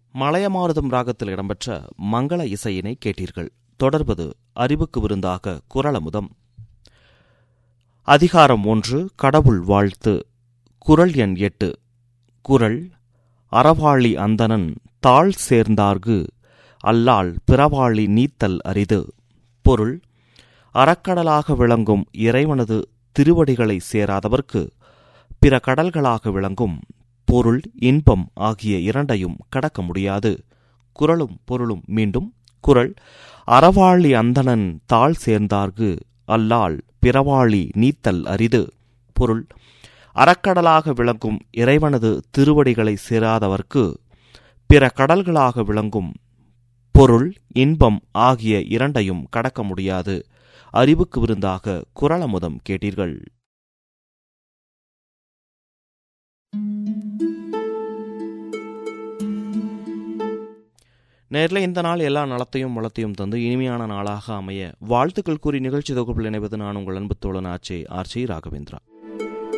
மலையமாருதம் ராகத்தில் இடம்பெற்ற மங்கள இசையினை கேட்டீர்கள் தொடர்வது அறிவுக்கு விருந்தாக குரலமுதம் அதிகாரம் ஒன்று கடவுள் வாழ்த்து குரல் எண் எட்டு குரல் அறவாளி அந்தணன் தாழ் சேர்ந்தார்கு அல்லால் பிறவாளி நீத்தல் அரிது பொருள் அறக்கடலாக விளங்கும் இறைவனது திருவடிகளை சேராதவர்க்கு பிற கடல்களாக விளங்கும் பொருள் இன்பம் ஆகிய இரண்டையும் கடக்க முடியாது குரலும் பொருளும் மீண்டும் குரல் அறவாளி அந்தணன் தாழ் சேர்ந்தார்கு அல்லால் பிறவாளி நீத்தல் அரிது பொருள் அறக்கடலாக விளங்கும் இறைவனது திருவடிகளை சேராதவர்க்கு பிற கடல்களாக விளங்கும் பொருள் இன்பம் ஆகிய இரண்டையும் கடக்க முடியாது அறிவுக்கு விருந்தாக குரலமுதம் கேட்டீர்கள் நேரில் இந்த நாள் எல்லா நலத்தையும் வளத்தையும் தந்து இனிமையான நாளாக அமைய வாழ்த்துக்கள் கூறி நிகழ்ச்சி தொகுப்பில் இணைவது நான் உங்கள் அன்பு தோழன் ஆச்சே ஆர்ச்சி ராகவேந்திரா